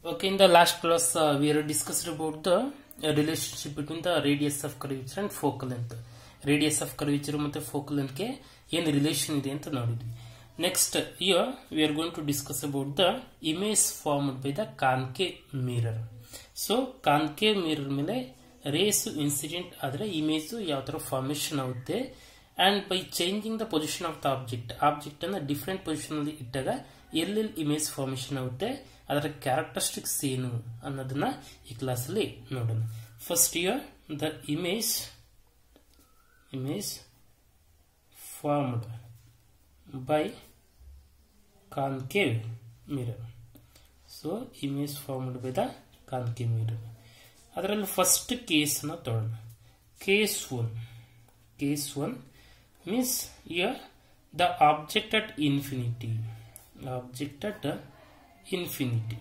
Okay, in the last class, uh, we have discussed about the uh, relationship between the radius of curvature and focal length. Radius of curvature ಮತ್ತೆ focal ಲೆಂತ್ಗೆ ಏನು relation ಇದೆ ಅಂತ ನೋಡಿದ್ವಿ next here we are going to discuss about the image formed by the concave mirror so concave mirror ಮೇಲೆ rays incident ಆದ್ರೆ image ಯಾವ ತರ ಫಾರ್ಮೇಶನ್ ಆಗುತ್ತೆ and by changing the position of the object object ಅನ್ನ different position ಅಲ್ಲಿ ಇಟ್ಟಾಗ ಎಲ್ಲೆಲ್ಲಿ image formation ಆಗುತ್ತೆ ಅದರ ಕ್ಯಾರೆಕ್ಟರಿಸ್ಟಿಕ್ಸ್ ಏನು ಅನ್ನೋದನ್ನ ಈ ಕ್ಲಾಸ್ ಅಲ್ಲಿ ನೋಡೋಣ first here the image image formed by concave mirror so image formed by the concave mirror ಅದರಲ್ಲಿ ಫಸ್ಟ್ ಕೇಸನ್ನು ತಗೊಳ್ಳೋಣ case one case one means here the object at infinity object at infinity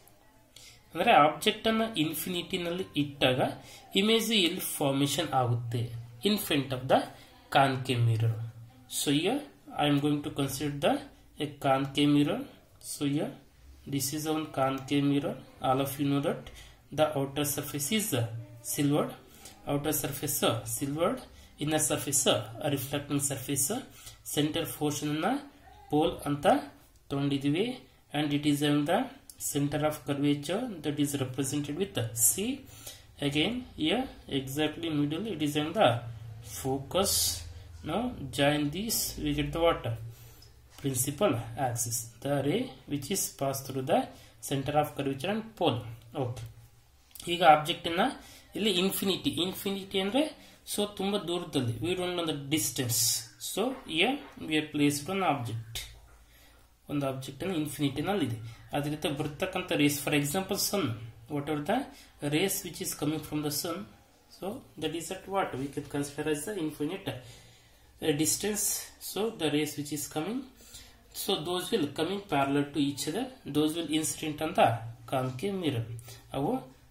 ಅಂದರೆ object ಅನ್ನ ಇನ್ಫಿನಿಟಿನಲ್ಲಿ ಇಟ್ಟಾಗ image ಎಲ್ಲಿ formation ಆಗುತ್ತೆ in front of the concave mirror. So here I am going to consider the a concave mirror. So here this is one concave mirror. All of you know that the outer surface is uh, silvered, outer surface uh, silvered, inner surface uh, a reflecting surface, uh, center portion ನ pole ಅಂತ ತಗೊಂಡಿದ್ದೀವಿ and it is in the center of curvature that is represented with C. Again here exactly middle it is in the focus now join these we get the water principal axis the ray which is passed through the center of curvature and pole okay ಈಗ object ನ ಇಲ್ಲಿ infinity infinity ಅಂದ್ರೆ so ತುಂಬಾ ದೂರದಲ್ಲಿ we don't know the distance so here we are placed one object ಒಂದು object ಅನ್ನು ಇನ್ಫಿನಿಟಿನಲ್ಲಿ ಇದೆ ಅದರಿಂದ ಬರ್ತಕ್ಕಂಥ rays for example sun what are the rays which is coming from the sun So that is at what we can consider as the infinite uh, distance. So the rays which is coming, so those will coming parallel to each other. Those will incident on the concave mirror. ಅವು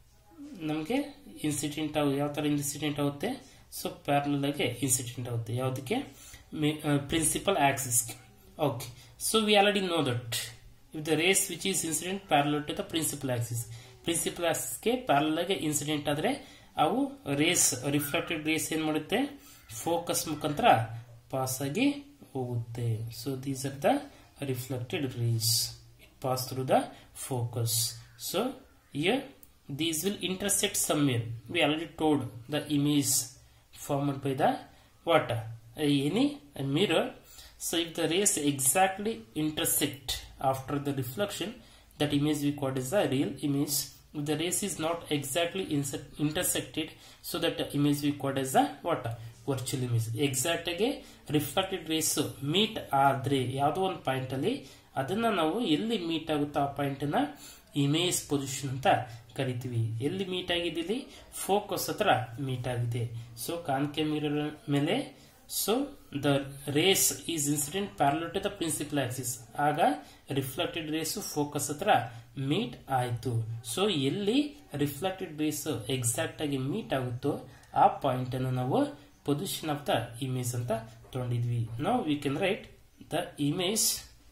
ನಮಗೆ incident ಅವು ಯಾವ ತರ incident ಆಗುತ್ತೆ so parallel ಆಗಿ incident ಆಗುತ್ತೆ ಯಾವುದಕ್ಕೆ principal axis okay so we already know that if the rays which is incident parallel to the principal axis principal ಆಕ್ಸಿಸ್ಗೆ ಪ್ಯಾರಲಲ್ ಆಗಿ ಇನ್ಸಿಡೆಂಟ್ ಆದ್ರೆ ಅವು ರೇಸ್ ರಿಫ್ಲೆಕ್ಟೆಡ್ ರೇಸ್ ಏನ್ ಮಾಡುತ್ತೆ ಫೋಕಸ್ ಮುಖಾಂತರ ಪಾಸ್ ಆಗಿ ಹೋಗುತ್ತೆ so these are the reflected rays it pass through the focus so here these will intersect somewhere. We already told the image formed by the what? Any a mirror. So if the rays exactly intersect after the reflection, that image we call as the real image. If the rays is not exactly intersected, so that image we call as the what? Virtual image exact ಆಗಿ reflected rays meet ಆದ್ರೆ ಯಾವುದೋ ಒಂದು point ಅಲ್ಲಿ ಅದನ್ನ ನಾವು ಎಲ್ಲಿ meet ಆಗುತ್ತೋ ಆ ಪಾಯಿಂಟ್ ನ ಇಮೇಜ್ ಪೊಸಿಷನ್ ಅಂತ ಕರಿತೀವಿ ಎಲ್ಲಿ ಮೀಟ್ ಆಗಿದ್ದೀವಿ ಫೋಕಸ್ ಹತ್ರ ಮೀಟ್ ಆಗಿದೆ ಸೊ ಕಾನ್ಕೆ ಮಿರರ್ ಮೇಲೆ so the rays is incident parallel to the principal axis ಆಗ ರಿಫ್ಲೆಕ್ಟೆಡ್ ರೇಸ್ ಫೋಕಸ್ ಹತ್ರ ಮೀಟ್ ಆಯ್ತು ಸೊ ಎಲ್ಲಿ ರಿಫ್ಲೆಕ್ಟೆಡ್ ರೇಸ್ ಎಕ್ಸಾಕ್ಟ್ ಆಗಿ ಮೀಟ್ ಆಗುತ್ತೋ ಆ ಪಾಯಿಂಟ್ ಅನ್ನು ನಾವು ಪೊಸಿಷನ್ ಆಫ್ ದ ಇಮೇಜ್ ಅಂತ ತಗೊಂಡಿದ್ವಿ ನಾವು we can write the image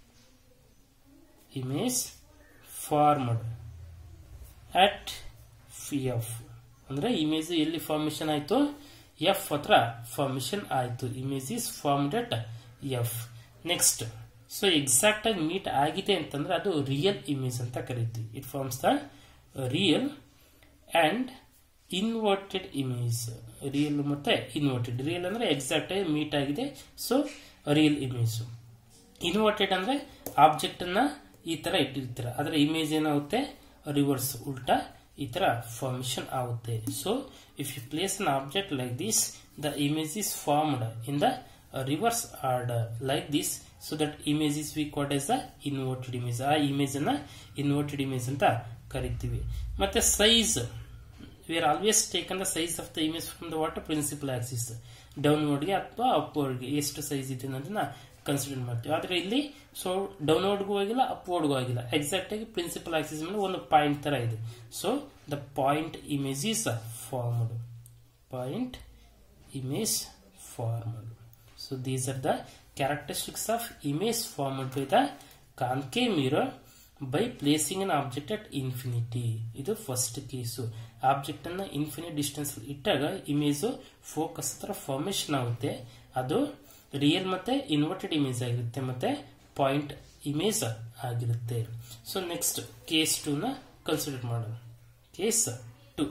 image formed at F ಅಂದ್ರೆ ಇಮೇಜ್ ಎಲ್ಲಿ ಫಾರ್ಮೇಶನ್ ಆಯ್ತು ಎಫ್ ಹತ್ರ ಫಾರ್ಮೇಶನ್ ಆಯ್ತು image is formed at F next so exact ಆಗಿ ಮೀಟ್ ಆಗಿದೆ ಅಂತಂದ್ರೆ ಅದು ರಿಯಲ್ ಇಮೇಜ್ ಅಂತ ಕರಿತೀವಿ it forms the real and inverted image real ಮತ್ತೆ ಇನ್ವರ್ಟೆಡ್ ರಿಯಲ್ ಅಂದ್ರೆ ಎಕ್ಸಾಕ್ಟ್ ಆಗಿ ಮೀಟ್ ಆಗಿದೆ ಸೊ ರಿಯಲ್ ಇಮೇಜ್ ಇನ್ವರ್ಟೆಡ್ ಅಂದ್ರೆ ಆಬ್ಜೆಕ್ಟ್ ಅನ್ನ ಈ ತರ ಇಟ್ಟಿರ್ತೀರ ಅದರ ಇಮೇಜ್ ಏನಾಗುತ್ತೆ ರಿವರ್ಸ್ ಉಲ್ಟಾ ಈ ತರ ಫಾರ್ಮೇಶನ್ ಆಗುತ್ತೆ so if you place an object like this the image is formed in the reverse order like this so that image is we caught as the inverted image ಆ image ಅನ್ನ inverted image ಅಂತ ಕರಿತೀವಿ ಮತ್ತೆ size we are always taken the size of the image from the what principal axis ಡೌನ್ವರ್ಡ್ಗೆ ಅಥವಾ ಅಪ್ವರ್ಡ್ಗೆ ಎಷ್ಟು size ಇದೆ ಅನ್ನೋದನ್ನ ಕನ್ಸಿಡರ್ ಮಾಡ್ತೀವಿ ಆದ್ರೆ ಇಲ್ಲಿ ಸೊ ಡೌನ್ವರ್ಡ್ಗೂ ಆಗಿಲ್ಲ ಅಪ್ವರ್ಡ್ಗೂ ಆಗಿಲ್ಲ ಎಕ್ಸಾಕ್ಟ್ ಆಗಿ ಪ್ರಿನ್ಸಿಪಲ್ ಆಕ್ಸಿಸ್ ಮೇಲೆ ಒಂದು ಪಾಯಿಂಟ್ ತರ ಇದೆ so the point image is formed point image formed so these are the characteristics of image formed by the concave mirror by placing an object at infinity ಇದು first case object ಅನ್ನ infinite distance ಇಟ್ಟಾಗ image focus ಹತ್ರ formation ಆಗುತ್ತೆ ಅದು real ಮತ್ತೆ inverted image ಆಗಿರುತ್ತೆ ಮತ್ತೆ point image ಆಗಿರುತ್ತೆ ಸೊ ನೆಕ್ಸ್ಟ್ ಕೇಸ್ ಟೂ ನ ಕನ್ಸಿಡರ್ ಮಾಡೋಣ ಕೇಸ್ ಟು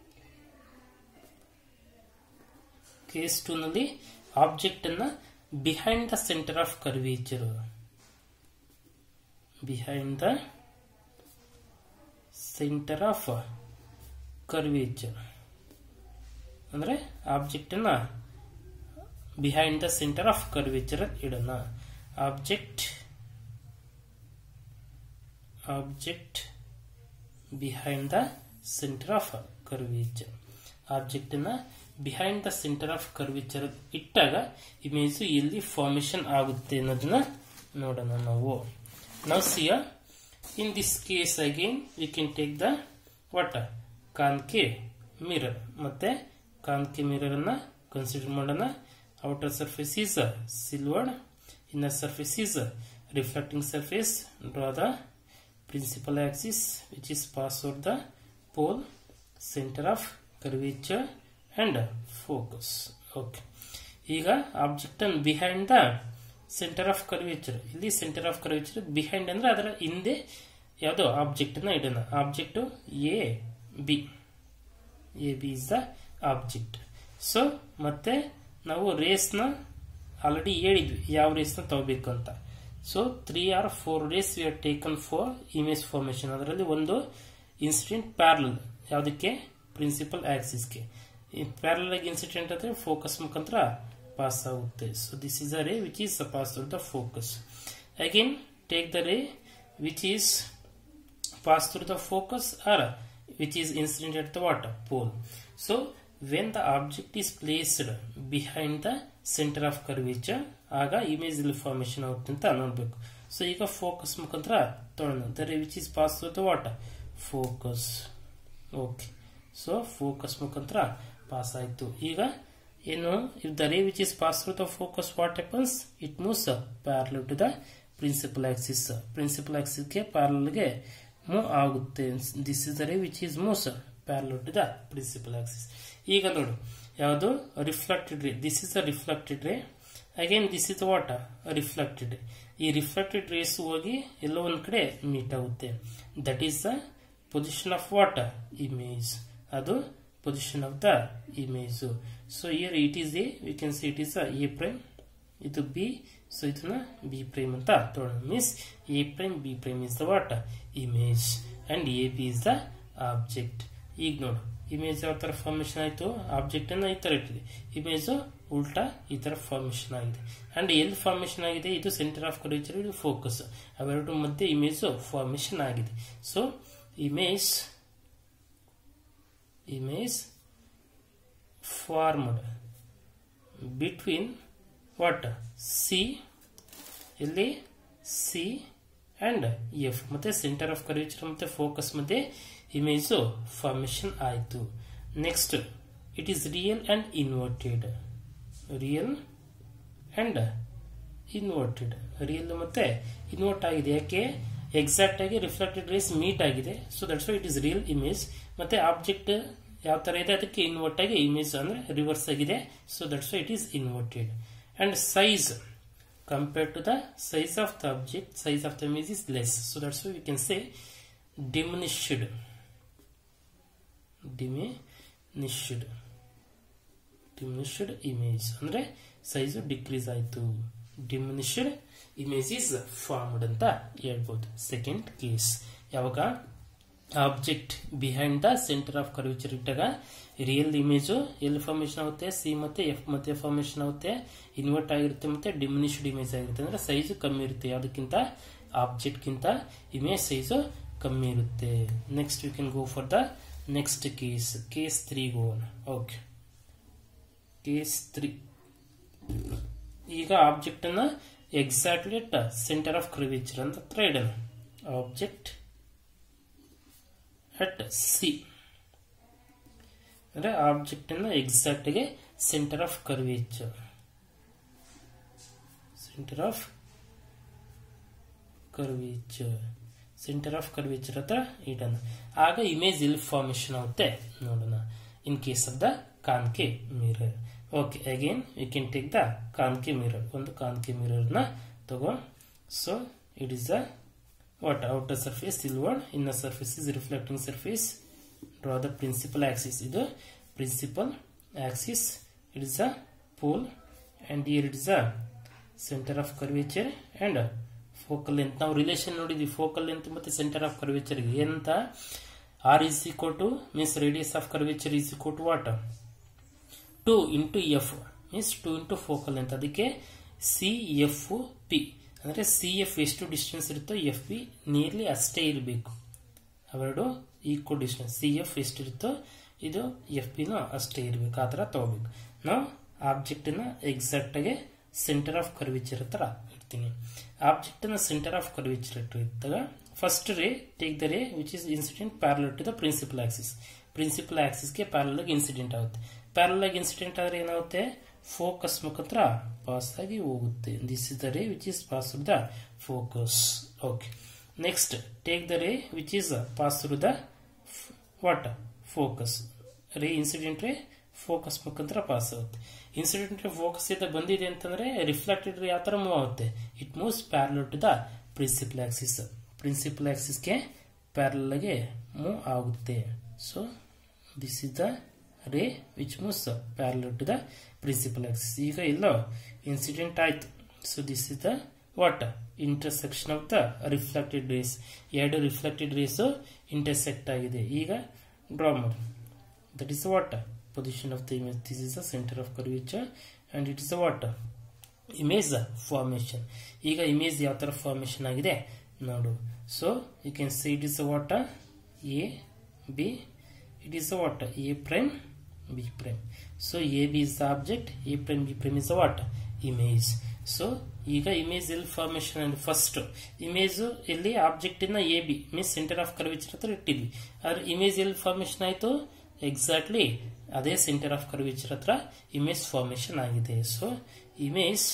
ಕೇಸ್ ಟೂ ನಲ್ಲಿ ಆಬ್ಜೆಕ್ಟ್ ಅನ್ನ behind the centre of curvature behind the centre of curvature ಅಂದ್ರೆ ಆಬ್ಜೆಕ್ಟ್ ಅನ್ನ behind the centre of curvature ಇಡೋಣ object object behind the centre of curvature object ನ behind the centre of curvature ಇಟ್ಟಾಗ image ಎಲ್ಲಿ formation ಆಗುತ್ತೆ ಅನ್ನೋದನ್ನ ನೋಡೋಣ ನಾವು ನಾವು see in this case again we can take the what concave mirror ಮತ್ತೆ ಕಾನ್ಕೆ ಮಿರರ್ ಅನ್ನ ಕನ್ಸಿಡರ್ ಮಾಡೋಣ outer surface is silvered inner surface is reflecting surface draw the principal axis which is pass over the pole center of curvature and focus okay ಈಗ object ಅನ್ನು behind the centre of curvature ಇಲ್ಲಿ centre of curvature behind ಅಂದ್ರೆ ಅದರ ಹಿಂದೆ ಯಾವುದೋ object ನ ಇಡೋಣ object A B A B is the object so ಮತ್ತೆ ನಾವು ರೇಸ್ ನ ಆಲ್ರೆಡಿ ಹೇಳಿದ್ವಿ ಯಾವ ರೇಸ್ ನ ತಗೋಬೇಕು ಅಂತ so three or four rays we are taken for image formation ಅದರಲ್ಲಿ ಒಂದು ಇನ್ಸಿಡೆಂಟ್ ಪ್ಯಾರಲ್ ಯಾವುದಕ್ಕೆ ಪ್ರಿನ್ಸಿಪಲ್ ಆಕ್ಸಿಸ್ಗೆ ಪ್ಯಾರಲ್ ಆಗಿ ಇನ್ಸಿಡೆಂಟ್ ಅಂದ್ರೆ ಫೋಕಸ್ ಮುಖಾಂತರ ಪಾಸ್ ಆಗುತ್ತೆ so this is a ray which is pass the focus again take the ray which is pass through the focus or which is incident at the water pole. So when the object is placed behind the center of curvature ಆಗ image ಇಲ್ಲಿ formation ಆಗುತ್ತೆ ಅಂತ ನೋಡ್ಬೇಕು so ಈಗ focus ಮುಖಾಂತರ ತೊಗೊಳ್ಳೋಣ the ray which is pass through the what focus okay so focus ಮುಖಾಂತರ pass ಆಯ್ತು ಈಗ ಏನು if the ray which is pass through the focus what happens it moves parallel to the principal axis principal ಆಕ್ಸಿಸ್ಗೆ ಪ್ಯಾರಲ್ಗೆ move ಆಗುತ್ತೆ this is the ray which is moves parallel to the principal axis ಈಗ ನೋಡು ಯಾವುದು reflected ray this is the reflected ray again this is what reflected ಈ reflected rays ಹೋಗಿ ಎಲ್ಲೋ ಒಂದ್ ಕಡೆ ಮೀಟ್ ಆಗುತ್ತೆ that is the position of what image ಅದು position of the image so here it is A we can see it is A prime ಇದು B so ಇದನ್ನ B prime ಅಂತ ತೋಣ means A prime B prime is the what image and A B is the object ಈಗ ನೋಡು image ಯಾವ ತರ formation ಆಯ್ತು object ಅನ್ನ ಈ ತರ ಇಟ್ಟಿದೆ ಇಮೇಜ್ ಉಲ್ಟಾ ಈ ತರ ಫಾರ್ಮೇಶನ್ ಆಗಿದೆ ಅಂಡ್ ಎಲ್ಲಿ ಫಾರ್ಮೇಶನ್ ಆಗಿದೆ ಇದು ಸೆಂಟರ್ ಆಫ್ ಕರ್ವೇಚರ್ ಇದು ಫೋಕಸ್ ಅವೆರಡು ಮಧ್ಯೆ ಇಮೇಜ್ ಫಾರ್ಮೇಶನ್ ಆಗಿದೆ so image image formed between what C ಇಲ್ಲಿ ಸಿ ಅಂಡ್ ಎಫ್ ಮತ್ತೆ ಸೆಂಟರ್ ಆಫ್ ಕರ್ವೇಚರ್ ಮತ್ತೆ ಫೋಕಸ್ ಮಧ್ಯೆ ಇಮೇಜ್ ಫಾರ್ಮೇಶನ್ ಆಯಿತು next it is real and inverted real and inverted real ಮತ್ತೆ ಇನ್ವರ್ಟ್ ಆಗಿದೆ ಯಾಕೆ ಎಕ್ಸಾಕ್ಟ್ ಆಗಿ ರಿಫ್ಲೆಕ್ಟೆಡ್ ರೇಸ್ ಮೀಟ್ ಆಗಿದೆ so that's it is real image ಮತ್ತೆ ಆಬ್ಜೆಕ್ಟ್ ಯಾವ ತರ ಇದೆ ಅದಕ್ಕೆ ಇನ್ವರ್ಟ್ ಆಗಿ ಇಮೇಜ್ ಅಂದ್ರೆ ರಿವರ್ಸ್ ಆಗಿದೆ so that's it is inverted and size compared to the size of the object size of the image is less so that's why we can say diminished diminished diminished image ಅಂದ್ರೆ size decrease ಆಯ್ತು diminished image is formed ಅಂತ ಹೇಳ್ಬೋದು second case ಯಾವಾಗ object behind the centre of curvature ಇಟ್ಟಾಗ real image ಎಲ್ಲಿ formation ಆಗುತ್ತೆ C ಮತ್ತೆ F ಮತ್ತೆ ಫಾರ್ಮೇಶನ್ ಆಗುತ್ತೆ ಇನ್ವರ್ಟ್ ಆಗಿರುತ್ತೆ ಮತ್ತೆ ಡಿಮಿನಿಷ್ಡ್ ಇಮೇಜ್ ಆಗಿರುತ್ತೆ ಅಂದ್ರೆ ಸೈಜ್ ಕಮ್ಮಿ ಇರುತ್ತೆ ಯಾವುದಕ್ಕಿಂತ ಆಬ್ಜೆಕ್ಟ್ ಗಿಂತ ಇಮೇಜ್ ಸೈಜ್ ಕಮ್ಮಿ ಇರುತ್ತೆ next you can go for the next case case three go okay case three ಈಗ ಆಬ್ಜೆಕ್ಟ್ ಅನ್ನ ಎಕ್ಸಾಕ್ಟ್ಲಿ ಸೆಂಟರ್ ಆಫ್ ಕರ್ವೇಚರ್ ಅಂತ ಹತ್ರ ಇಡೋಣ ಆಬ್ಜೆಕ್ಟ್ ಅಟ್ ಸಿ ಅಂದ್ರೆ ಆಬ್ಜೆಕ್ಟ್ ಅನ್ನ ಎಕ್ಸಾಕ್ಟ್ ಗೆ centre of curvature centre of curvature centre of curvature ಹತ್ರ ಇಡೋಣ ಆಗ ಇಮೇಜ್ ಇಲ್ಲಿ ಫಾರ್ಮೇಶನ್ ಆಗುತ್ತೆ ನೋಡೋಣ in case of the concave mirror okay again you can take the concave mirror ಒಂದು ಕಾನ್ಕೆ ಮಿರರ್ ನ ತಗೋ so it is the what outer surface silvered inner surface is reflecting surface draw the principal axis ಇದು principal axis it is a pole and here it is a centre of curvature and focal length ನಾವು relation ನೋಡಿದ್ವಿ focal length ಮತ್ತೆ centre of curvature ಏನಂತ R is equal to means radius of curvature is equal to what two into F means two into focal length ಅದಕ್ಕೆ C F P ಅಂದ್ರೆ C F ಎಷ್ಟು distance ಇರುತ್ತೋ F P nearly ಅಷ್ಟೇ ಇರಬೇಕು ಅವೆರಡು equal distance C F ಎಷ್ಟಿರುತ್ತೋ ಇದು F ಪಿನೂ ಅಷ್ಟೇ ಇರಬೇಕು ಆ ಥರ ತಗೋಬೇಕು ನಾವು ಆಬ್ಜೆಕ್ಟ್ನ ಎಕ್ಸಾಕ್ಟ್ ಆಗಿ ಸೆಂಟರ್ ಆಫ್ ಕರ್ವಿಚರ್ ಹತ್ರ ಇಡ್ತೀನಿ ಆಬ್ಜೆಕ್ಟ್ ನ ಸೆಂಟರ್ ಆಫ್ ಕರ್ವಿಚರ್ ಹತ್ರ ಇದ್ದಾಗ first ray take the ray which is incident parallel to the principal axis principal ಆಕ್ಸಿಸ್ಗೆ ಪ್ಯಾರಲ್ ಆಗಿ ಇನ್ಸಿಡೆಂಟ್ ಆಗುತ್ತೆ ಪ್ಯಾರಲ್ ಆಗಿ ಇನ್ಸಿಡೆಂಟ್ ಆದ್ರೆ ಏನಾಗುತ್ತೆ ಫೋಕಸ್ ಮುಖಾಂತರ ಪಾಸ್ ಆಗಿ ಹೋಗುತ್ತೆ this is the ray which is pass through the focus okay next take the ray which is pass through the what focus ray incident ray focus ಮುಖಾಂತರ pass ಆಗುತ್ತೆ incident ray focus ಇಂದ ಬಂದಿದೆ ಅಂತಂದ್ರೆ reflected ray ಯಾವ ತರ move ಆಗುತ್ತೆ it moves parallel to the principal axis principal ಆಕ್ಸಿಸ್ಗೆ parallel ಆಗಿ ಮೂವ್ ಆಗುತ್ತೆ so this is the ray which moves parallel to the principal axis ಈಗ ಇಲ್ಲೋ ಇನ್ಸಿಡೆಂಟ್ ಆಯ್ತು so this is the what intersection of the reflected rays ಎರಡು reflected rays intersect ಆಗಿದೆ ಈಗ draw ಮಾಡಿ that is what position of the image this is the center of curvature and it is a what image formation ಈಗ image ಯಾವ ತರ formation ಆಗಿದೆ ನೋಡು so you can see it is what A B it is what A prime B prime so A B is the object A prime B prime is what image so ಈಗ image ಎಲ್ಲಿ formation ಅಂದ್ರೆ first image ಎಲ್ಲಿ object ಇನ್ನ A B means centre of curvature ಹತ್ರ ಇಟ್ಟಿದ್ವಿ ಆದ್ರೆ image ಎಲ್ಲಿ formation ಆಯ್ತು ಎಕ್ಸಾಕ್ಟ್ಲಿ ಅದೇ ಸೆಂಟರ್ ಆಫ್ ಕರ್ವೇಚರ್ ಹತ್ರ ಇಮೇಜ್ ಫಾರ್ಮೇಶನ್ ಆಗಿದೆ so image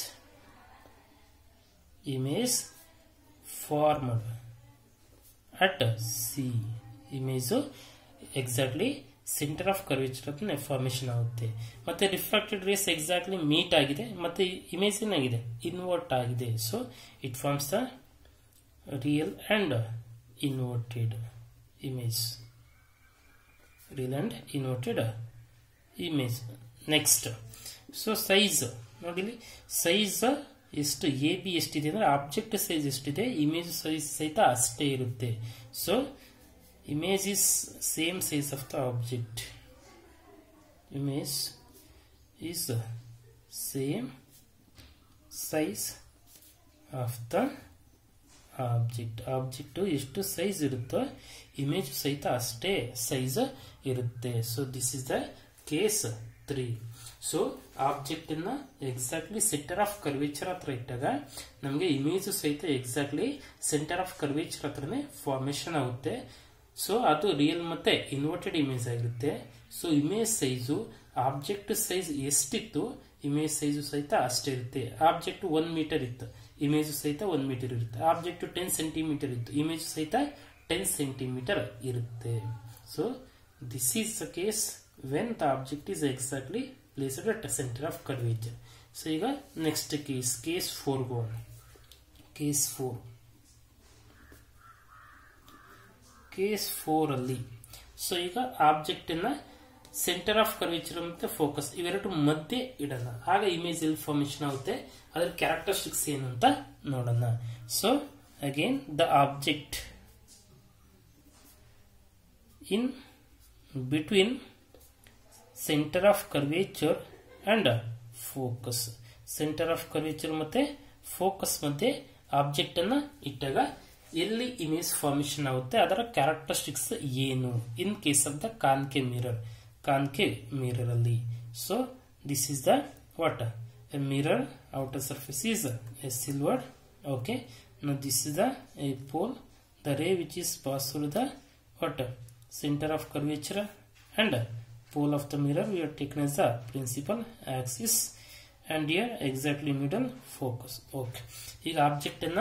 image formed at C image exactly centre of curvature ಹತ್ರ ಫಾರ್ಮೇಶನ್ ಆಗುತ್ತೆ ಮತ್ತೆ ರಿಫ್ರಾಕ್ಟೆಡ್ ರೇಸ್ ಎಕ್ಸಾಕ್ಟ್ಲಿ ಮೀಟ್ ಆಗಿದೆ ಮತ್ತೆ ಇಮೇಜ್ ಏನಾಗಿದೆ ಇನ್ವರ್ಟ್ ಆಗಿದೆ so it forms the real and inverted image real and inverted image next so size ನೋಡಿಲಿ size ಎಷ್ಟು A B ಎಷ್ಟಿದೆ ಅಂದ್ರೆ ಆಬ್ಜೆಕ್ಟ್ ಸೈಜ್ ಎಷ್ಟಿದೆ ಇಮೇಜ್ ಸೈಜ್ ಸಹಿತ ಅಷ್ಟೇ ಇರುತ್ತೆ so image is same size of the object image is same size of the object object ಎಷ್ಟು size ಇರುತ್ತೋ ಇಮೇಜ್ ಸಹಿತ ಅಷ್ಟೇ ಸೈಜ್ ಇರುತ್ತೆ so this is the case three so object ನ ಎಕ್ಸಾಕ್ಟ್ಲಿ ಸೆಂಟರ್ ಆಫ್ ಕರ್ವೇಚರ್ ಹತ್ರ ಇಟ್ಟಾಗ ನಮಗೆ image ಸಹಿತ ಎಕ್ಸಾಕ್ಟ್ಲಿ ಸೆಂಟರ್ ಆಫ್ ಕರ್ವೇಚರ್ ಹತ್ರನೇ ಫಾರ್ಮೇಶನ್ ಆಗುತ್ತೆ ಸೊ ಅದು ರಿಯಲ್ ಮತ್ತೆ ಇನ್ವರ್ಟೆಡ್ ಇಮೇಜ್ ಆಗಿರುತ್ತೆ so image size object size ಎಷ್ಟಿತ್ತು ಇಮೇಜ್ ಸೈಜು ಸಹಿತ ಅಷ್ಟೇ ಇರುತ್ತೆ ಆಬ್ಜೆಕ್ಟ್ ಒನ್ ಮೀಟರ್ ಇತ್ತು ಇಮೇಜ್ ಸಹಿತ ಒನ್ ಮೀಟರ್ ಇರುತ್ತೆ ಆಬ್ಜೆಕ್ಟ್ ಟೆನ್ ಸೆಂಟಿಮೀಟರ್ ಇತ್ತು ಇಮೇಜ್ ಸಹಿತ ಟೆನ್ ಸೆಂಟಿಮೀಟರ್ ಇರುತ್ತೆ so this is the case when the object is exactly placed at centre of curvature so ಈಗ ನೆಕ್ಸ್ಟ್ ಕೇಸ್ ಕೇಸ್ ಫೋರ್ ಗೋ case four case four ಅಲ್ಲಿ so ಈಗ object ನ centre of curvature ಮತ್ತೆ focus ಇವೆರಡು ಮಧ್ಯೆ ಇಡೋಣ ಆಗ ಇಮೇಜ್ ಎಲ್ಲಿ ಫಾರ್ಮೇಶನ್ ಆಗುತ್ತೆ ಅದ್ರ ಕ್ಯಾರೆಕ್ಟರಿಸ್ಟಿಕ್ಸ್ ಏನು ಅಂತ ನೋಡೋಣ so again the object in between centre of curvature and focus centre of curvature ಮತ್ತೆ ಫೋಕಸ್ ಮಧ್ಯೆ ಆಬ್ಜೆಕ್ಟ್ ಅನ್ನ ಇಟ್ಟಾಗ ಎಲ್ಲಿ ಇಮೇಜ್ ಫಾರ್ಮೇಶನ್ ಆಗುತ್ತೆ ಅದರ ಕ್ಯಾರೆಕ್ಟರಿಸ್ಟಿಕ್ಸ್ ಏನು in case of the concave mirror concave mirror ಅಲ್ಲಿ so this is the what a mirror outer surface is a silver okay now this is the a pole the ray which is pass through the what center of curvature and pole of the mirror we are taken as the principal axis and here exactly middle focus okay ಈಗ object ಅನ್ನ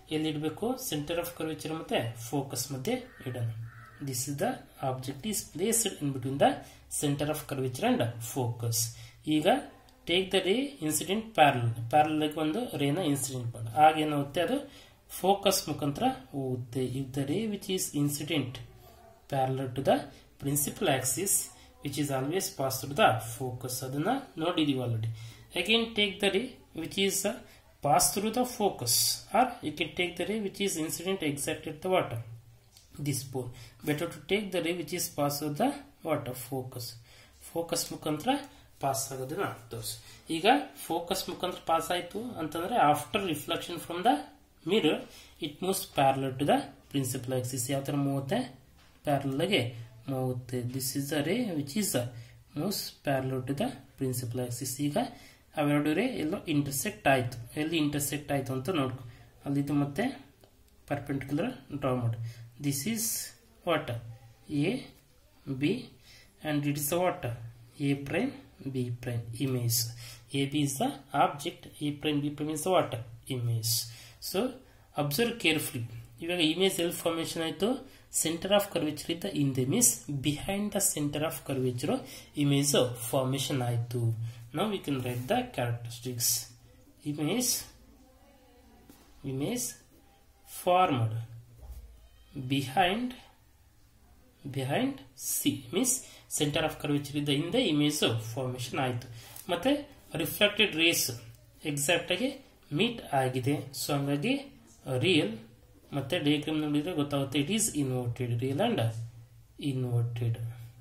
ಎಲ್ಲಿ ಇಡಬೇಕು centre of curvature ಮತ್ತೆ focus ಮಧ್ಯೆ ಇಡೋಣ this is the object is placed in between the centre of curvature and focus ಈಗ take the ray incident parallel parallel ಒಂದು ರೇನ ಇನ್ಸಿಡೆಂಟ್ ಮಾಡಿ ಆಗ ಏನಾಗುತ್ತೆ ಅದು ಫೋಕಸ್ ಮುಖಾಂತರ ಹೋಗುತ್ತೆ if the ray which is incident parallel to the principal axis which is always pass to the focus ಅದನ್ನ ನೋಡಿದೀವಿ already again take the ray which is pass through the focus or you can take the ray which is incident exact at the water this pole better to take the ray which is pass through the water focus focus ಮುಖಾಂತರ pass ಆಗೋದನ್ನ ತೋರಿಸಿ ಈಗ focus ಮುಖಾಂತರ pass ಆಯ್ತು ಅಂತಂದ್ರೆ after reflection from the mirror it moves parallel to the principal axis ಯಾವ ತರ ಮೂವತ್ತೆ ಪ್ಯಾರಲ್ ಗೆ ಮೂವತ್ತೆ this is the ray which is moves parallel to the principal axis ಈಗ ಅವೆರಡು ರೇ ಎಲ್ಲೋ ಇಂಟರ್ಸೆಕ್ಟ್ ಆಯ್ತು ಎಲ್ಲಿ ಇಂಟರ್ಸೆಕ್ಟ್ ಆಯ್ತು ಅಂತ ನೋಡ್ಕೊ ಅಲ್ಲಿದ್ದು ಮತ್ತೆ ಪರ್ಪೆಂಡಿಕ್ಯುಲರ್ ಡ್ರಾ ಮಾಡಿ this is what A B and it is the what A prime B prime image A B is the object A prime B prime is the what image so observe carefully ಇವಾಗ image ಎಲ್ formation ಆಯ್ತು centre of curvature ಇದ್ದ ಹಿಂದೆ means behind the centre of curvature image formation ಆಯ್ತು now we can write the characteristics image image formed behind behind c means center of curvature ಇದೆ ಹಿಂದೆ image formation ಆಯಿತು ಮತ್ತೆ reflected rays exact ಆಗಿ meet ಆಗಿದೆ so ಹಂಗಾಗಿ real ಮತ್ತೆ diagram ನೋಡಿದ್ರೆ ಗೊತ್ತಾಗುತ್ತೆ it is inverted real and inverted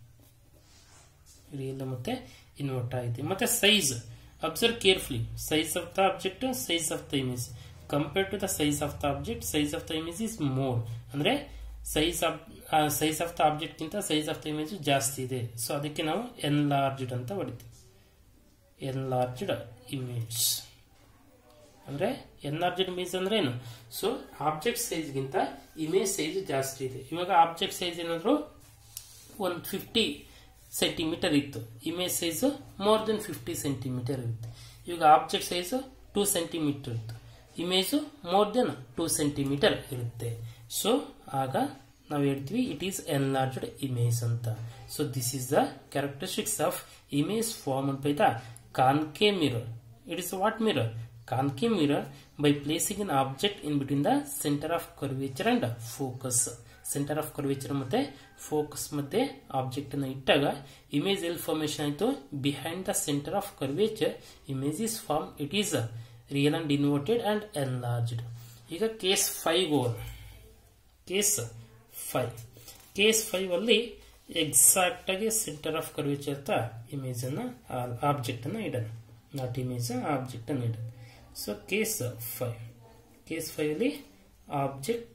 real ಮತ್ತೆ ಇನ್ವರ್ಟ್ ಆಗಿದೆ ಮತ್ತೆ size observe carefully size of the object size of the image compare to the size of the object size of the image is more ಅಂದ್ರೆ size of size of the object ಗಿಂತ size of the image ಜಾಸ್ತಿ ಇದೆ so ಅದಕ್ಕೆ ನಾವು enlarged ಅಂತ ಹೊಡಿತೀವಿ enlarged image ಅಂದ್ರೆ enlarged image ಅಂದ್ರೆ ಏನು ಸೊ ಆಬ್ಜೆಕ್ಟ್ ಸೈಜ್ ಗಿಂತ ಇಮೇಜ್ ಸೈಜ್ ಜಾಸ್ತಿ ಇದೆ ಇವಾಗ ಆಬ್ಜೆಕ್ಟ್ ಸೈಜ್ ಏನಾದ್ರು ಒಂದು ಫಿಫ್ಟಿ ಸೆಂಟಿಮೀಟರ್ ಇತ್ತು image size more then fifty centimetre ಇರುತ್ತೆ ಇವಾಗ ಆಬ್ಜೆಕ್ಟ್ ಸೈಜ್ ಟೂ ಸೆಂಟಿಮೀಟರ್ ಇತ್ತು image more then two centimetre ಇರುತ್ತೆ ಸೊ ಆಗ ನಾವು ಹೇಳ್ತೀವಿ ಇಟ್ ಈಸ್ ಎನ್ಲಾರ್ಜ್ಡ್ ಇಮೇಜ್ ಅಂತ so this is the characteristics of image formed by the concave mirror it is what mirror concave mirror by placing in object in between the centre of curvature and focus centre of curvature ಮತ್ತೆ focus ಮಧ್ಯೆ object ಅನ್ನು ಇಟ್ಟಾಗ image ಎಲ್ formation ಆಯಿತು behind the centre of curvature image is form it is real and inverted and enlarged ಈಗ case five over case five case five ಅಲ್ಲಿ exact ಆಗಿ centre of curvature ಅಂತ ಇಮೇಜ್ ಅನ್ನ ಆಬ್ಜೆಕ್ಟ್ ಅನ್ನ ಇಡೋಣ ನಾಟ್ ಇಮೇಜ್ ಆಬ್ಜೆಕ್ಟ್ ಅನ್ನು ಇಡೋಣ so case five case five ಅಲ್ಲಿ object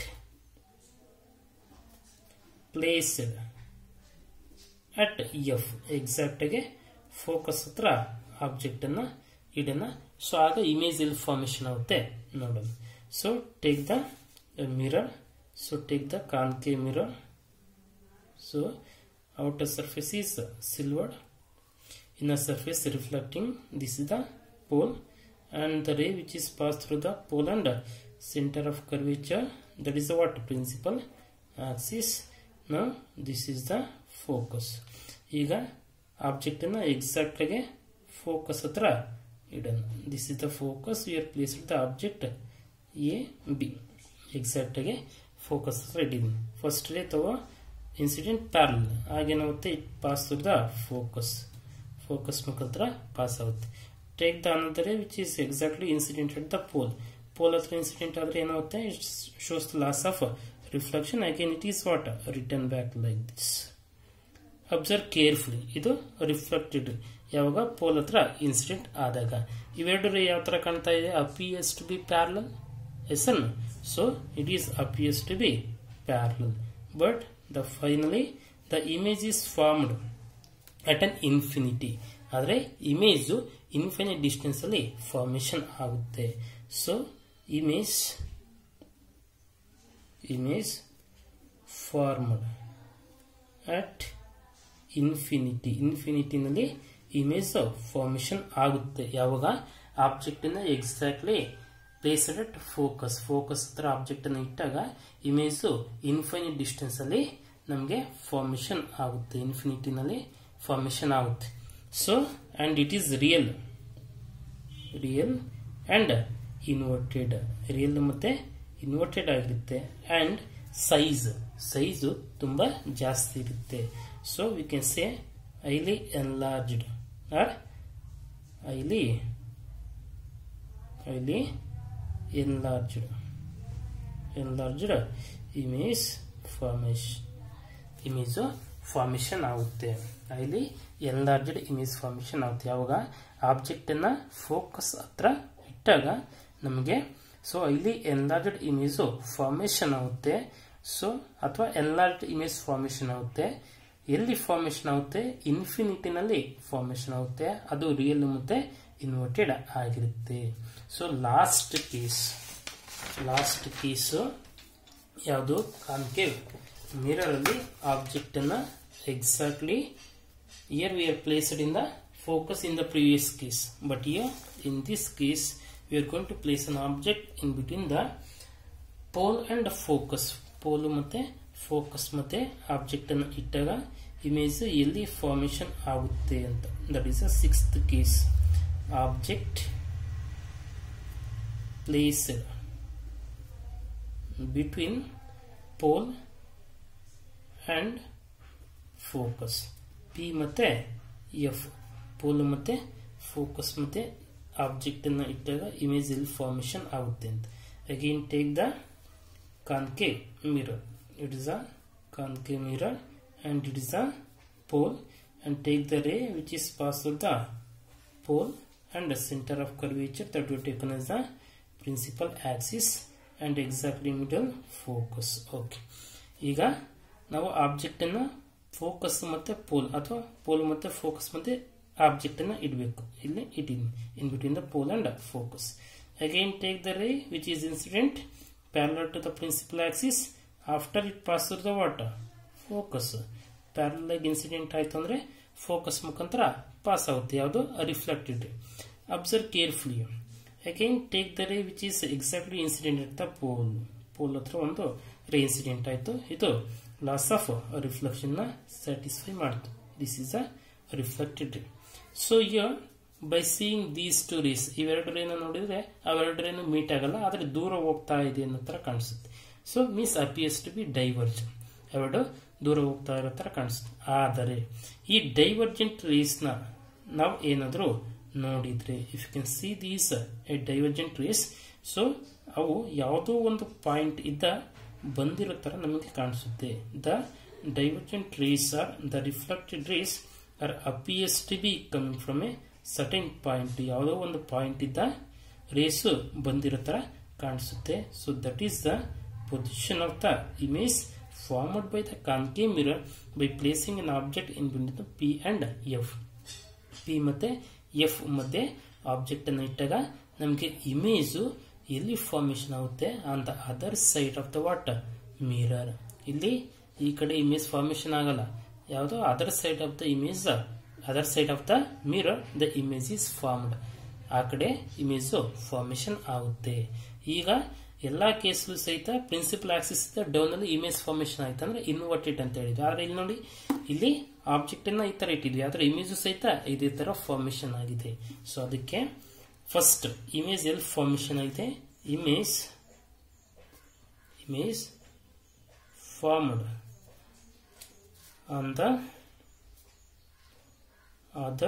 placed at F exact ಆಗಿ ಫೋಕಸ್ ಹತ್ರ ಆಬ್ಜೆಕ್ಟ್ ಅನ್ನ ಇಡೋಣ ಸೊ ಆಗ ಇಮೇಜ್ ಎಲ್ ಫಾರ್ಮೇಶನ್ ಆಗುತ್ತೆ ನೋಡೋಣ so take the mirror so take the concave mirror so outer surface is silvered inner surface reflecting this is the pole and the ray which is passed through the pole and center of curvature that is the what principal axis now this is the focus ಈಗ object ಅನ್ನ exact ಆಗಿ focus ಹತ್ರ ಇಡೋಣ this is the focus we are place the object A B exact ಆಗಿ focus ಹತ್ರ ಇಟ್ಟಿದ್ದೀನಿ first ray ತಗೋ incident parallel ಆಗೇನಾಗುತ್ತೆ it pass through the focus focus ಮುಖಾಂತರ ಪಾಸ್ ಆಗುತ್ತೆ take the another which is exactly incident at the pole pole ಹತ್ರ incident ಆದ್ರೆ ಏನಾಗುತ್ತೆ it shows the laws of reflection again it is what return back like this observe carefully ಇದು reflected ಯಾವಾಗ pole ಹತ್ರ incident ಆದಾಗ ಇವೆರಡು ಯಾವ ತರ ಕಾಣ್ತಾ ಇದೆ ಅಪಿಯಸ್ ಟು ಬಿ ಪ್ಯಾರಲಲ್ ಎಸ್ ಅನ್ so it is appears to be parallel but the finally the image is formed at an infinity ಆದರೆ ಇಮೇಜ್ ಇನ್ಫಿನಿಟ್ ಡಿಸ್ಟೆನ್ಸ್ ಅಲ್ಲಿ ಫಾರ್ಮೇಶನ್ ಆಗುತ್ತೆ so image image formed at infinity ಇನ್ಫಿನಿಟಿನಲ್ಲಿ image formation ಆಗುತ್ತೆ ಯಾವಾಗ object ಇಂದ exactly placed at focus focus ಹತ್ರ object ಅನ್ನು ಇಟ್ಟಾಗ ಇಮೇಜ್ ಇನ್ಫಿನಿಟ್ ಡಿಸ್ಟೆನ್ಸ್ ಅಲ್ಲಿ ನಮಗೆ ಫಾರ್ಮೇಶನ್ ಆಗುತ್ತೆ ಇನ್ಫಿನಿಟಿನಲ್ಲಿ ಫಾರ್ಮೇಶನ್ ಆಗುತ್ತೆ so and it is real real and inverted real ಮತ್ತೆ ಇನ್ವರ್ಟೆಡ್ ಆಗಿರುತ್ತೆ ಅಂಡ್ ಸೈಜ್ ಸೈಜು ತುಂಬಾ ಜಾಸ್ತಿ ಇರುತ್ತೆ so we can say highly enlarged or highly highly enlarged enlarged image formation image formation ಆಗುತ್ತೆ ಅಲ್ಲಿ ಎನ್ಲಾರ್ಜ್ಡ್ ಇಮೇಜ್ ಫಾರ್ಮೇಶನ್ ಆಗುತ್ತೆ ಯಾವಾಗ object ಅನ್ನ ಫೋಕಸ್ ಹತ್ರ ಇಟ್ಟಾಗ ನಮಗೆ ಸೊ ಇಲ್ಲಿ ಎನ್ಲಾರ್ಜ್ಡ್ ಇಮೇಜ್ ಫಾರ್ಮೇಶನ್ ಆಗುತ್ತೆ ಸೊ ಅಥವಾ ಎನ್ಲಾರ್ಜ್ಡ್ ಇಮೇಜ್ ಫಾರ್ಮೇಶನ್ ಆಗುತ್ತೆ ಎಲ್ಲಿ ಫಾರ್ಮೇಶನ್ ಆಗುತ್ತೆ ಇನ್ಫಿನಿಟಿನಲ್ಲಿ ಫಾರ್ಮೇಶನ್ ಆಗುತ್ತೆ ಅದು ರಿಯಲ್ ಮತ್ತೆ ಇನ್ವರ್ಟೆಡ್ ಆಗಿರುತ್ತೆ so last case last case ಯಾವುದು ಕಾನ್ಕೇವ್ ಮಿರರ್ ಅಲ್ಲಿ ಆಬ್ಜೆಕ್ಟ್ ಅನ್ನ exactly here we are placed in the focus in the previous case but here in this case we are going to place an object in between the pole and focus pole ಮತ್ತೆ focus ಮತ್ತೆ object ಅನ್ನು ಇಟ್ಟಾಗ image ಎಲ್ಲಿ formation ಆಗುತ್ತೆ ಅಂತ that is a sixth case object placed between pole and focus P ಮತ್ತೆ F pole ಮತ್ತೆ focus ಮತ್ತೆ ಆಬ್ಜೆಕ್ಟ್ ಅನ್ನ ಇಟ್ಟಾಗ ಇಮೇಜ್ ಎಲ್ಲಿ ಫಾರ್ಮೇಶನ್ ಆಗುತ್ತೆ ಅಂತ again take the concave mirror it is a concave mirror and it is a pole and take the ray which is passed through the pole and the center of curvature that we taken as the principal axis and exactly middle focus okay ಈಗ ನಾವು object ಅನ್ನ focus ಮತ್ತೆ pole ಅಥವಾ pole ಮತ್ತೆ focus ಮತ್ತೆ object ಅನ್ನ ಇಡಬೇಕು ಇಲ್ಲಿ ಇಟ್ಟಿನಿ in between the pole and focus again take the ray which is incident parallel to the principal axis after it passes through the water focus parallel ಆಗಿ ಇನ್ಸಿಡೆಂಟ್ ಆಯ್ತು ಅಂದ್ರೆ ಫೋಕಸ್ ಮುಖಾಂತರ ಪಾಸ್ ಆಗುತ್ತೆ ಯಾವುದು reflected observe carefully again take the ray which is exactly incident at the pole pole ಹತ್ರ ಒಂದು ray incident ಆಯ್ತು ಇದು ಲಾಸ್ ಆಫ್ ರಿಫ್ಲೆಕ್ಷನ್ ನ ಸ್ಯಾಟಿಸ್ಫೈ ಮಾಡ್ತು this is a reflected ray so here by seeing these two rays ಇವೆರಡು ರೇನ ನೋಡಿದ್ರೆ ಅವೆರಡು ರೇನು ಮೀಟ್ ಆಗಲ್ಲ ಆದ್ರೆ ದೂರ ಹೋಗ್ತಾ ಇದೆ ಅನ್ನೋ ತರ ಕಾಣಿಸುತ್ತೆ so means appears to be diverge ಎರಡು ದೂರ ಹೋಗ್ತಾ ಇರೋ ತರ ಕಾಣಿಸುತ್ತೆ ಆದರೆ ಈ ಡೈವರ್ಜೆಂಟ್ ರೇಸ್ ನ ನಾವು ಏನಾದರೂ ನೋಡಿದ್ರೆ if you can see these a divergent rays so ಅವು ಯಾವುದೋ ಒಂದು ಪಾಯಿಂಟ್ ಇದ್ದ ಬಂದಿರೋ ತರ ನಮಗೆ ಕಾಣಿಸುತ್ತೆ the divergent rays are the reflected rays are appears to be coming from a certain point ಯಾವುದೋ ಒಂದು ಪಾಯಿಂಟ್ ಇದ್ದ ರೇಸು ಬಂದಿರೋ ತರ ಕಾಣಿಸುತ್ತೆ so that is the position of the image formed by the concave mirror by placing an object in between P and F P ಮತ್ತೆ F ಮಧ್ಯೆ object ಅನ್ನು ಇಟ್ಟಾಗ ನಮಗೆ ಇಮೇಜು ಎಲ್ಲಿ ಫಾರ್ಮೇಶನ್ ಆಗುತ್ತೆ on the other side of the water mirror ಇಲ್ಲಿ ಈ ಕಡೆ ಇಮೇಜ್ ಫಾರ್ಮೇಶನ್ ಆಗಲ್ಲ ಯಾವುದೋ other side of the image other side of the mirror the image is formed ಆ ಕಡೆ ಇಮೇಜ್ ಫಾರ್ಮೇಶನ್ ಆಗುತ್ತೆ ಈಗ ಎಲ್ಲಾ ಕೇಸ್ಲು ಸಹಿತ ಪ್ರಿನ್ಸಿಪಲ್ ಆಕ್ಸಿಸ್ ಡೌನ್ ಅಲ್ಲಿ ಇಮೇಜ್ ಫಾರ್ಮೇಶನ್ ಆಯ್ತು ಅಂದ್ರೆ ಇನ್ವರ್ಟೆಡ್ ಅಂತ ಹೇಳಿದ್ವಿ ಆದ್ರೆ ಇಲ್ಲಿ ನೋಡಿ ಇಲ್ಲಿ ಆಬ್ಜೆಕ್ಟ್ ಅನ್ನ ಈ ತರ ಇಟ್ಟಿದ್ವಿ ಆದ್ರೆ ಇಮೇಜ್ ಸಹಿತ ಇದೇ ತರ ಫಾರ್ಮೇಶನ್ ಆಗಿದೆ ಸೊ ಅದಕ್ಕೆ ಫಸ್ಟ್ ಇಮೇಜ್ ಎಲ್ಲಿ ಫಾರ್ಮೇಶನ್ ಆಗಿದೆ image image formed on the other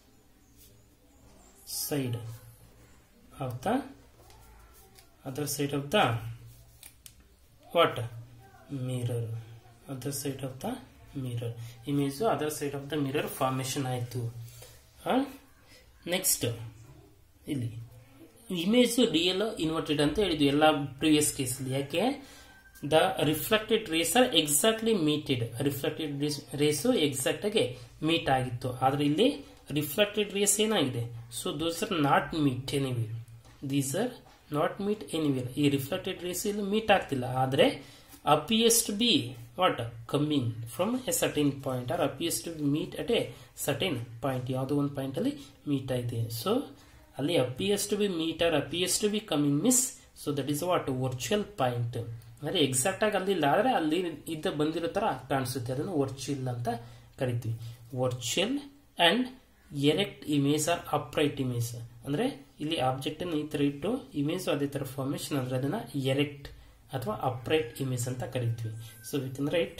side of the other side of the what mirror other side of the mirror image other side of the mirror formation ಆಯ್ತು next ಇಲ್ಲಿ image real inverted ಅಂತ ಹೇಳಿದ್ವಿ ಎಲ್ಲ previous ಕೇಸಲ್ಲಿ ಯಾಕೆ the reflected rays are exactly meeted reflected rays exact ಆಗಿ meet ಆಗಿತ್ತು ಆದ್ರೆ ಇಲ್ಲಿ ರಿಫ್ಲೆಕ್ಟೆಡ್ ರೇಸ್ ಏನಾಗಿದೆ so those are not meet anywhere these are not meet anywhere ಈ ರಿಫ್ಲೆಕ್ಟೆಡ್ ರೇಸ್ ಇಲ್ಲಿ ಮೀಟ್ ಆಗ್ತಿಲ್ಲ ಆದ್ರೆ appears to be what coming from a certain point or appears to meet at a certain point ಯಾವುದೋ ಒಂದು point ಅಲ್ಲಿ meet ಆಗಿದೆ so ಅಲ್ಲಿ appears to be meet or appears to be coming miss so that is what virtual point ಅಂದ್ರೆ exact ಆಗಿ ಅಲ್ಲಿ ಇಲ್ಲ ಆದ್ರೆ ಅಲ್ಲಿ ಇದ್ದ ಬಂದಿರೋ ತರ ಕಾಣಿಸುತ್ತೆ ಅದನ್ನು ವರ್ಚುವಲ್ ಅಂತ ಕರಿತೀವಿ virtual and erect image or upright image ಅಂದ್ರೆ ಇಲ್ಲಿ ಆಬ್ಜೆಕ್ಟ್ ಅನ್ನು ಈ ತರ ಇಟ್ಟು ಇಮೇಜ್ ಅದೇ ತರ ಫಾರ್ಮೇಶನ್ ಅಂದ್ರೆ ಅದನ್ನ ಎರೆಕ್ಟ್ ಅಥವಾ ಅಪ್ರೈಟ್ ಇಮೇಜ್ ಅಂತ ಕರಿತೀವಿ so we can write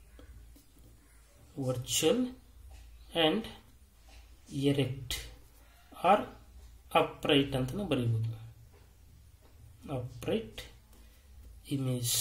virtual and erect or upright ಅಂತ ಬರೀಬಹುದು ಅಪ್ರೈಟ್ ಇಮೇಜ್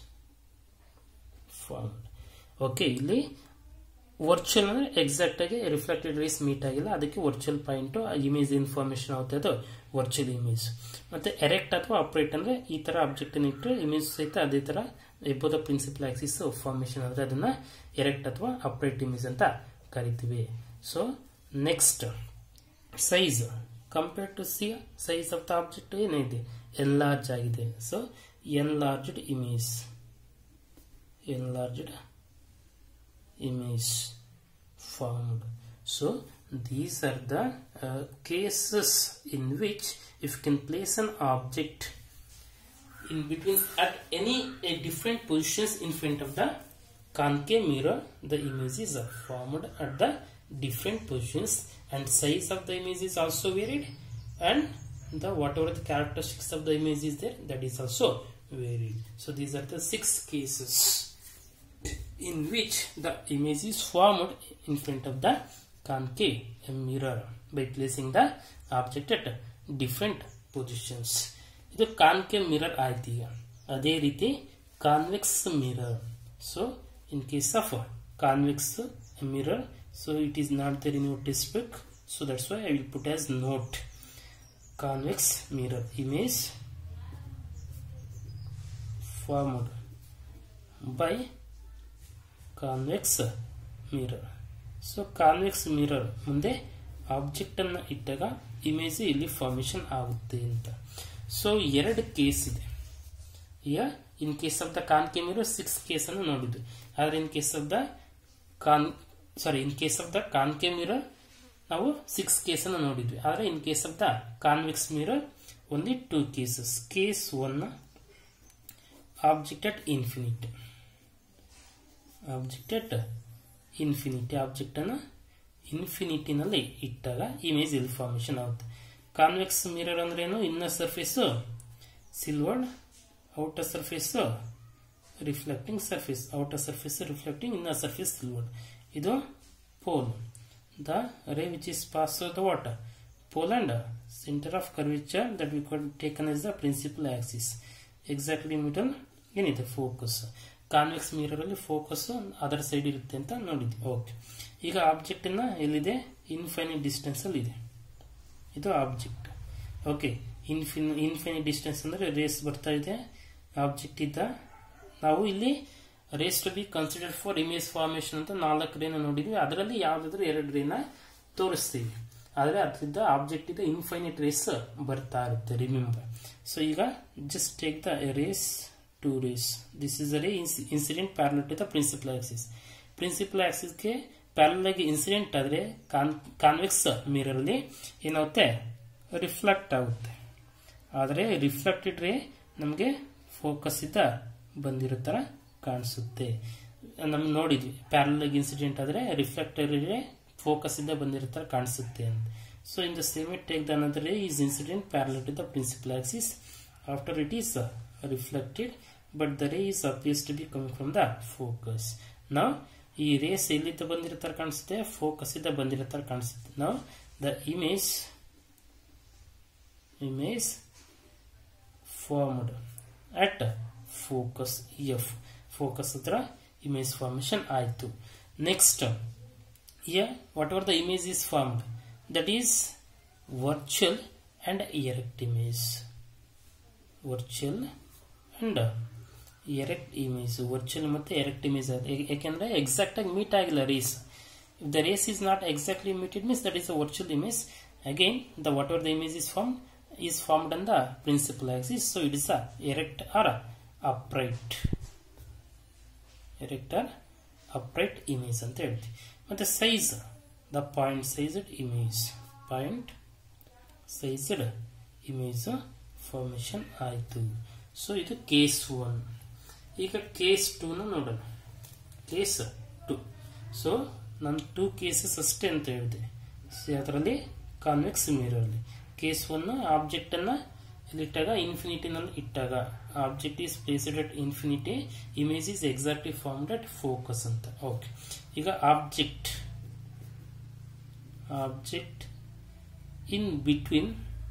ಫಾರ್ಮ್ ಓಕೆ ಇಲ್ಲಿ ವರ್ಚುವಲ್ ಅಂದ್ರೆ ಎಕ್ಸಾಕ್ಟ್ ಆಗಿ ರಿಫ್ಲೆಕ್ಟೆಡ್ ರೇಸ್ ಮೀಟ್ ಆಗಿಲ್ಲ ಅದಕ್ಕೆ ವರ್ಚುವಲ್ ಪಾಯಿಂಟ್ ಇಮೇಜ್ ಇನ್ಫಾರ್ಮೇಶನ್ ಆಗುತ್ತೆ ಅದು ವರ್ಚುವಲ್ ಇಮೇಜ್ ಮತ್ತೆ ಎರೆಕ್ಟ್ ಅಥವಾ ಅಪ್ರೇಟ್ ಅಂದ್ರೆ ಈ ತರ ಆಬ್ಜೆಕ್ಟ್ ಇಟ್ಟರೆ ಇಮೇಜ್ ಸಹಿತ ಅದೇ ತರ ಎಬೋದ ಪ್ರಿನ್ಸಿಪಲ್ ಆಕ್ಸಿಸ್ ಫಾರ್ಮೇಶನ್ ಅಂದ್ರೆ ಅದನ್ನ ಎರೆಕ್ಟ್ ಅಥವಾ ಅಪ್ರೇಟ್ ಇಮೇಜ್ ಅಂತ ಕರಿತೀವಿ so next size compare to see size of the object ಏನಿದೆ ಎನ್ಲಾರ್ಜ್ ಆಗಿದೆ so enlarged image enlarged image formed so these are the uh, cases in which if you can place an object in between at any uh, different positions in front of the concave mirror the images are formed at the different positions and size of the image is also varied and the whatever the characteristics of the image is there that is also varied so these are the six cases in which the image is formed in front of the concave mirror by placing the object at different positions. ಇದು concave mirror ಆಯ್ತು ಈಗ ಅದೇ ರೀತಿ convex mirror so in case of convex mirror so it is not there in your textbook so that's why I will put as note convex mirror image formed by convex mirror so convex mirror ಮುಂದೆ object ಅನ್ನ ಇಟ್ಟಾಗ image ಇಲ್ಲಿ formation ಆಗುತ್ತೆ ಅಂತ so ಎರಡು case ಇದೆ ಈಗ in case of the concave mirror six case ಅನ್ನು ನೋಡಿದ್ವಿ ಆದ್ರೆ in case of the con sorry in case of the concave mirror ನಾವು ಸಿಕ್ಸ್ ಕೇಸ್ ಅನ್ನು ನೋಡಿದ್ವಿ ಆದ್ರೆ in case of the convex mirror only two cases case one object at infinity object at infinity object ಅನ್ನು ಇನ್ಫಿನಿಟಿನಲ್ಲಿ ಇಟ್ಟಾಗ image ಇಲ್ಲಿ formation ಆಗುತ್ತೆ convex mirror ಅಂದ್ರೆ ಏನು inner surface silvered outer surface reflecting surface outer surface reflecting inner surface silvered ಇದು pole the ray which is pass the water pole and center of curvature that we could taken as the principal axis exactly middle ಏನಿದೆ focus convex mirror ಅಲ್ಲಿ focus other side ಇರುತ್ತೆ ಅಂತ ನೋಡಿದ್ವಿ okay ಈಗ object ನ ಎಲ್ಲಿದೆ infinite distance ಅಲ್ಲಿ ಇದೆ ಇದು ಆಬ್ಜೆಕ್ಟ್ ಓಕೆ ಇನ್ಫಿನ್ ಇನ್ಫೈನಿಟ್ ಡಿಸ್ಟೆನ್ಸ್ ಅಂದ್ರೆ ರೇಸ್ ಬರ್ತಾ ಇದೆ ಆಬ್ಜೆಕ್ಟ್ ಇದ್ದ ನಾವು ಇಲ್ಲಿ rays to be consider for image formation ಅಂತ ನಾಲ್ಕು ರೇನ ನೋಡಿದ್ವಿ ಅದರಲ್ಲಿ ಯಾವ್ದಾದ್ರು ಎರಡು ರೇನ ತೋರಿಸ್ತೀವಿ ಆದರೆ ಅದರಿಂದ ಆಬ್ಜೆಕ್ಟ್ ಇದೆ ಇನ್ಫೈನಿಟ್ ರೇಸ್ ಬರ್ತಾ ಇರುತ್ತೆ ರಿಮೆಂಬರ್ ಸೊ ಈಗ just take the rays two rays this is a ray incident parallel to the principal axis principal ಆಕ್ಸಿಸ್ಗೆ ಪ್ಯಾರಲ್ ಆಗಿ ಇನ್ಸಿಡೆಂಟ್ ಆದ್ರೆ ಕಾನ್ವೆಕ್ಸ್ ಮಿರರ್ ಅಲ್ಲಿ ಏನಾಗುತ್ತೆ ರಿಫ್ಲೆಕ್ಟ್ ಆಗುತ್ತೆ ಆದರೆ ರಿಫ್ಲೆಕ್ಟೆಡ್ ರೇ ನಮಗೆ ಫೋಕಸ್ ಇದ್ದ ಬಂದಿರೋ ತರ ಕಾಣಿಸುತ್ತೆ ನಮ್ಗೆ ನೋಡಿದ್ವಿ ಪ್ಯಾರಲ್ ಆಗಿ ಇನ್ಸಿಡೆಂಟ್ ಆದ್ರೆ ರಿಫ್ಲೆಕ್ಟೆಡ್ ರೇ ಫೋಕಸ್ ಇಂದ ಬಂದಿರೋ ತರ ಕಾಣಿಸುತ್ತೆ ಅಂತ so in the same take the another ray is incident parallel to the principal axis after it is reflected but the ray is appears to be coming from the focus ನಾವು ಈ race ಎಲ್ಲಿಂದ ಬಂದಿರೋ ತರ ಕಾಣಿಸುತ್ತೆ focus ಇಂದ ಬಂದಿರೋ ತರ ಕಾಣಿಸುತ್ತೆ ನಾವು the image image formed at focus F focus ಹತ್ರ ಇಮೇಜ್ ಫಾರ್ಮೇಶನ್ ಆಯ್ತು next here whatever the image is formed that is virtual and erect image virtual and erect image virtual ಮತ್ತೆ erect image ಯಾಕೆಂದ್ರೆ exact ಆಗಿ meet ಆಗಿಲ್ಲ rays if the race is not exactly meted means that is a virtual image again the whatever the image is formed is formed on the principal axis so it is a erect or upright erect or upright image ಅಂತ ಹೇಳ್ತೀವಿ ಮತ್ತೆ size the point size image point sized image formation ಆಯಿತು so ಇದು case one ಈಗ case ಟೂನ ನೋಡೋಣ case two so ನಾನು two cases ಅಷ್ಟೇ ಅಂತ ಹೇಳಿದೆ ಅದರಲ್ಲಿ ಕಾನ್ವೆಕ್ಸ್ ಮಿರರ್ಲಿ ಕೇಸ್ ಒನ್ ಆಬ್ಜೆಕ್ಟ್ ಅನ್ನ ಇಲ್ಲಿಟ್ಟಾಗ ಇನ್ಫಿನಿಟಿನಲ್ಲಿ ಇಟ್ಟಾಗ object is placed at infinity image is exactly formed at focus ಅಂತ ಓಕೆ ಈಗ object object in between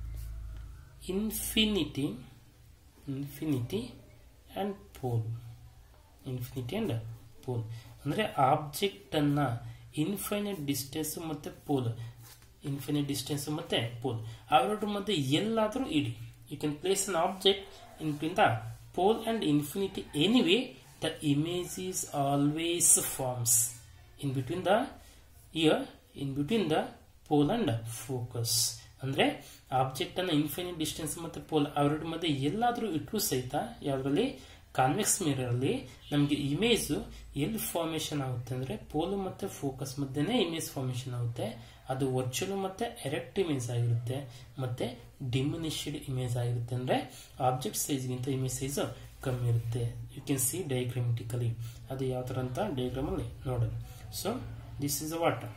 infinity infinity and pole infinity and pole ಅಂದ್ರೆ ಆಬ್ಜೆಕ್ಟ್ ಅನ್ನ ಇನ್ಫೈನೈಟ್ ಡಿಸ್ಟೆನ್ಸ್ ಮತ್ತೆ ಪೋಲ್ ಇನ್ಫಿನಿಟ್ ಡಿಸ್ಟೆನ್ಸ್ ಮತ್ತೆ ಪೋಲ್ ಅವೆರಡರ ಮಧ್ಯೆ ಎಲ್ಲಾದರೂ ಇಡಿ you can place an object in between the pole and infinity anyway the image is always forms in between the uh in between the pole and focus ಅಂದ್ರೆ object ಅನ್ನ infinite distance ಮತ್ತೆ pole ಅವೆರಡರ ಮಧ್ಯೆ ಎಲ್ಲಾದರೂ ಇಟ್ಟರು ಸಹಿತ ಯಾವ್ದ್ರಲ್ಲಿ convex mirror ಅಲ್ಲಿ ನಮಗೆ ಇಮೇಜ್ ಎಲ್ಲಿ ಫಾರ್ಮೇಶನ್ ಆಗುತ್ತೆ ಅಂದ್ರೆ ಪೋಲು ಮತ್ತೆ ಫೋಕಸ್ ಮಧ್ಯೆನೇ ಇಮೇಜ್ ಫಾರ್ಮೇಶನ್ ಆಗುತ್ತೆ ಅದು ವರ್ಚುವಲ್ ಮತ್ತೆ ಎರೆಕ್ಟ್ ಇಮೇಜ್ ಆಗಿರುತ್ತೆ ಮತ್ತೆ ಡಿಮಿನಿಶ್ಡ್ ಇಮೇಜ್ ಆಗಿರುತ್ತೆ ಅಂದ್ರೆ ಆಬ್ಜೆಕ್ಟ್ ಸೈಜ್ಗಿಂತ ಇಮೇಜ್ ಸೈಜ್ ಕಮ್ಮಿ ಇರುತ್ತೆ ಯು ಕ್ಯಾನ್ ಸಿ ಡಯಾಗ್ರಾಮೆಟಿಕಲಿ ಅದು ಯಾವ ತರ ಅಂತ ಡಯಾಗ್ರಾಮ್ ಅಲ್ಲಿ ನೋಡೋಣ so this is what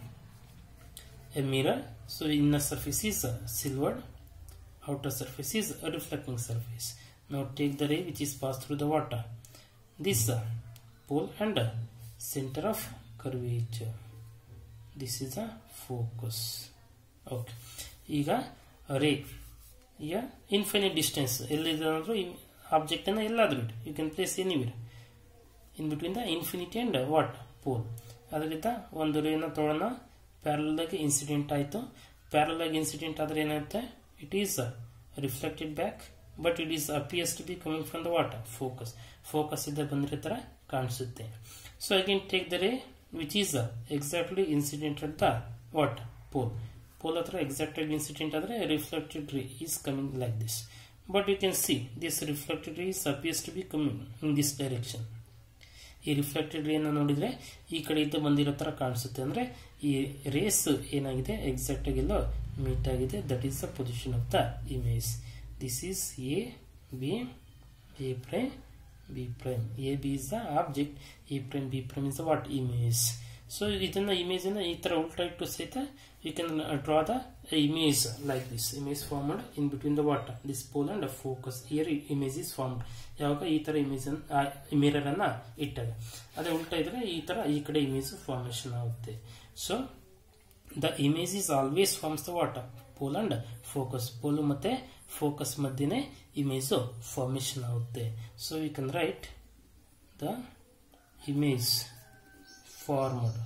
a mirror so inner surface is silvered outer surface is a reflecting surface. Now take the ray which is passed through the water. This uh, pole and uh, center of curvature. This is a focus. Okay. ಈಗ ರೇ ಈಗ infinite distance ಎಲ್ಲಿದ್ರು object ಅನ್ನ ಎಲ್ಲಾದ್ರೂ ಇಟ್ಟು you can place anywhere in between the infinity and what pole ಅದರಿಂದ ಒಂದು ರೇನ ತೊಗೊಳೋಣ ಪ್ಯಾರಲ್ ಆಗಿ ಇನ್ಸಿಡೆಂಟ್ ಆಯಿತು ಪ್ಯಾರಲ್ ಆಗಿ ಇನ್ಸಿಡೆಂಟ್ ಆದ್ರೆ ಏನಾಗುತ್ತೆ it is uh, reflected back but it is appears to be coming from the water focus focus ಇಂದ ಬಂದಿರೋ ತರ ಕಾಣಿಸುತ್ತೆ so again take the ray which is exactly incident at the what pole pole ಹತ್ರ exact ಆಗಿ incident ಆದ್ರೆ reflected ray is coming like this but you can see this reflected ray is appears to be coming in this direction ಈ reflected ರೇನ ನೋಡಿದ್ರೆ ಈ ಕಡೆಯಿಂದ ಬಂದಿರೋ ತರ ಕಾಣಿಸುತ್ತೆ ಅಂದ್ರೆ ಈ ರೇಸ್ ಏನಾಗಿದೆ ಎಕ್ಸಾಕ್ಟ್ ಆಗಿ ಎಲ್ಲೋ ಮೀಟ್ ಆಗಿದೆ that is the position of the image this is A B A prime B prime A B is the object A prime B prime is the what image so ಇದನ್ನ image ಅನ್ನ ಈ ತರ ಉಲ್ಟಾ ಇಟ್ಟು ಸಹಿತ you can draw the image like this image formed in between the what this pole and focus here image is formed ಯಾವಾಗ ಈ ತರ ಇಮೇಜ್ ಮಿರರ್ ಅನ್ನ ಇಟ್ಟಾಗ ಅದೇ ಉಲ್ಟಾ ಇದ್ರೆ ಈ ತರ ಈ ಕಡೆ ಇಮೇಜ್ ಫಾರ್ಮೇಶನ್ ಆಗುತ್ತೆ so the image is always forms the what pole and focus pole ಮತ್ತೆ ಫೋಕಸ್ ಮಧ್ಯೆನೆ ಇಮೇಜ್ ಫಾರ್ಮೇಶನ್ ಆಗುತ್ತೆ so you can write the image formed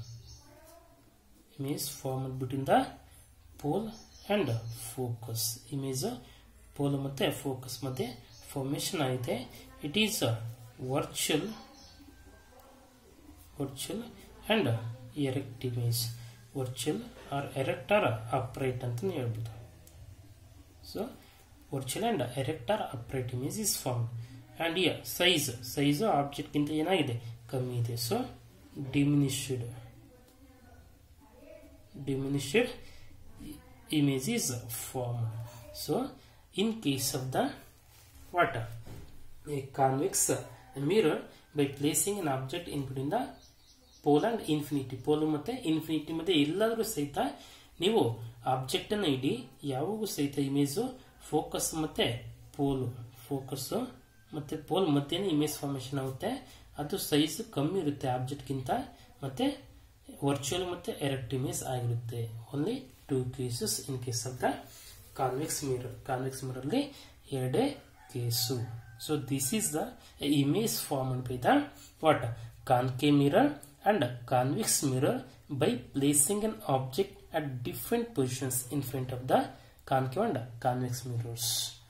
image formed between the pole and focus image pole ಮತ್ತೆ focus ಮಧ್ಯೆ formation ಆಗಿದೆ it is virtual virtual and erect image virtual or erect or upright ಅಂತ ಹೇಳ್ಬೋದು so virtual and erect or upright image is form and year size size object ಗಿಂತ ಏನಾಗಿದೆ ಕಮ್ಮಿ ಇದೆ so diminished diminished image is formed. So, in case of the water, a convex mirror by placing an object in between the pole and infinity pole ಮತ್ತೆ infinity ಮತ್ತೆ ಎಲ್ಲಾದ್ರೂ ಸಹಿತ ನೀವು object ಅನ್ನ ಇಡಿ ಯಾವಾಗೂ ಸಹಿತ ಇಮೇಜು ಫೋಕಸ್ ಮತ್ತೆ ಪೋಲ್ ಫೋಕಸ್ ಮತ್ತೆ ಪೋಲ್ ಮಧ್ಯೆನೇ ಇಮೇಜ್ ಫಾರ್ಮೇಶನ್ ಆಗುತ್ತೆ ಅದು ಸೈಜ್ ಕಮ್ಮಿ ಇರುತ್ತೆ ಆಬ್ಜೆಕ್ಟ್ಗಿಂತ ಮತ್ತೆ ವರ್ಚುವಲ್ ಮತ್ತೆ ಎರೆಕ್ಟ್ ಇಮೇಜ್ ಆಗಿರುತ್ತೆ only two cases in case of the convex mirror convex mirror ಅಲ್ಲಿ ಎರಡೇ case so this is the image formed by the what concave mirror and convex mirror by placing an object at different positions in front of the concave and convex mirrors.